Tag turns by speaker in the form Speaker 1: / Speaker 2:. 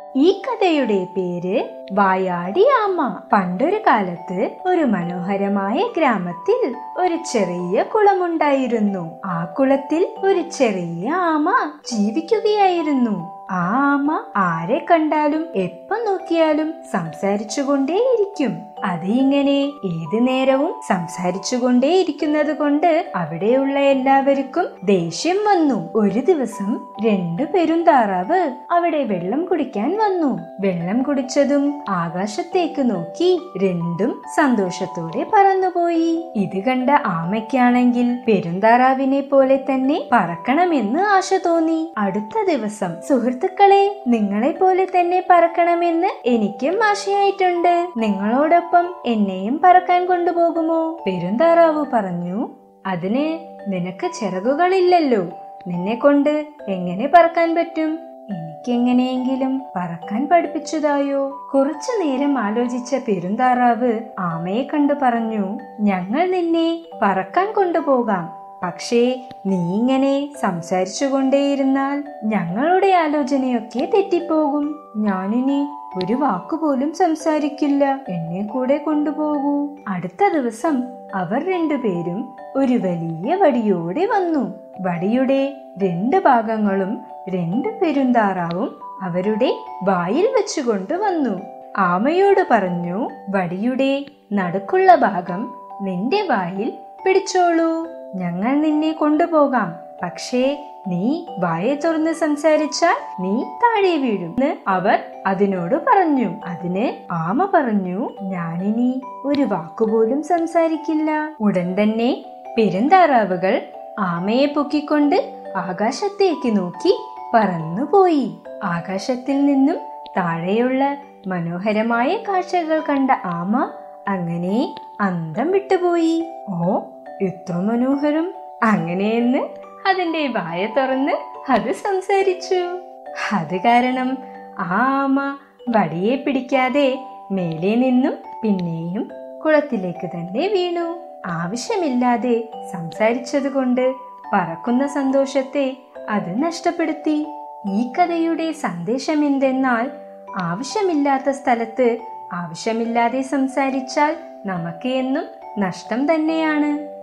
Speaker 1: ഈ കഥയുടെ പേര് വായാടി ആമ പണ്ടൊരു കാലത്ത് ഒരു മനോഹരമായ ഗ്രാമത്തിൽ ഒരു ചെറിയ കുളമുണ്ടായിരുന്നു ആ കുളത്തിൽ ഒരു ചെറിയ ആമ ജീവിക്കുകയായിരുന്നു ആ ആമ ആരെ കണ്ടാലും എപ്പോ നോക്കിയാലും സംസാരിച്ചുകൊണ്ടേയിരിക്കും അത് ഇങ്ങനെ ഏത് നേരവും സംസാരിച്ചുകൊണ്ടേയിരിക്കുന്നത് കൊണ്ട് അവിടെയുള്ള എല്ലാവർക്കും ദേഷ്യം വന്നു ഒരു ദിവസം രണ്ടു പെരുന്താറാവ് അവിടെ വെള്ളം കുടിക്കാൻ വന്നു വെള്ളം കുടിച്ചതും ആകാശത്തേക്ക് നോക്കി രണ്ടും സന്തോഷത്തോടെ പറന്നുപോയി ഇത് കണ്ട ആമയ്ക്കാണെങ്കിൽ പെരുന്താറാവിനെ പോലെ തന്നെ പറക്കണമെന്ന് ആശ തോന്നി അടുത്ത ദിവസം സുഹൃത്തുക്കളെ നിങ്ങളെ പോലെ തന്നെ പറക്കണമെന്ന് എനിക്കും ആശയായിട്ടുണ്ട് നിങ്ങളോടൊപ്പം എന്നെയും പറക്കാൻ കൊണ്ടുപോകുമോ പെരുന്താറാവ് പറഞ്ഞു അതിന് നിനക്ക് ചിറകുകളില്ലല്ലോ നിന്നെ കൊണ്ട് എങ്ങനെ പറക്കാൻ പറ്റും എനിക്കെങ്ങനെയെങ്കിലും പറക്കാൻ പഠിപ്പിച്ചതായോ കുറച്ചു നേരം ആലോചിച്ച പെരുന്താറാവ് ആമയെ കണ്ടു പറഞ്ഞു ഞങ്ങൾ നിന്നെ പറക്കാൻ കൊണ്ടുപോകാം പക്ഷേ നീ ഇങ്ങനെ സംസാരിച്ചുകൊണ്ടേയിരുന്നാൽ ഞങ്ങളുടെ ആലോചനയൊക്കെ തെറ്റിപ്പോകും ഞാനിനി ഒരു വാക്കുപോലും സംസാരിക്കില്ല എന്നെ കൂടെ കൊണ്ടുപോകൂ അടുത്ത ദിവസം അവർ രണ്ടുപേരും ഒരു വലിയ വടിയോടെ വന്നു വടിയുടെ രണ്ട് ഭാഗങ്ങളും രണ്ട് പെരുന്താറാവും അവരുടെ വായിൽ വെച്ചുകൊണ്ട് വന്നു ആമയോട് പറഞ്ഞു വടിയുടെ നടുക്കുള്ള ഭാഗം നിന്റെ വായിൽ പിടിച്ചോളൂ ഞങ്ങൾ നിന്നെ കൊണ്ടുപോകാം പക്ഷേ നീ വായ തുറന്ന് സംസാരിച്ചാൽ നീ താഴെ വീഴും എന്ന് അവർ അതിനോട് പറഞ്ഞു അതിന് ആമ പറഞ്ഞു ഞാനിനി ഒരു വാക്കുപോലും സംസാരിക്കില്ല ഉടൻ തന്നെ പെരുന്താറാവുകൾ ആമയെ പൊക്കിക്കൊണ്ട് ആകാശത്തേക്ക് നോക്കി പറന്നുപോയി ആകാശത്തിൽ നിന്നും താഴെയുള്ള മനോഹരമായ കാഴ്ചകൾ കണ്ട ആമ അങ്ങനെ അന്തം വിട്ടുപോയി ഓ എത്ര മനോഹരം അങ്ങനെയെന്ന് അതിന്റെ വായ തുറന്ന് അത് സംസാരിച്ചു അത് കാരണം ആ ആമ വടിയെ പിടിക്കാതെ മേലെ നിന്നും പിന്നെയും കുളത്തിലേക്ക് തന്നെ വീണു ആവശ്യമില്ലാതെ സംസാരിച്ചതുകൊണ്ട് പറക്കുന്ന സന്തോഷത്തെ അത് നഷ്ടപ്പെടുത്തി ഈ കഥയുടെ സന്ദേശം എന്തെന്നാൽ ആവശ്യമില്ലാത്ത സ്ഥലത്ത് ആവശ്യമില്ലാതെ സംസാരിച്ചാൽ നമുക്ക് എന്നും നഷ്ടം തന്നെയാണ്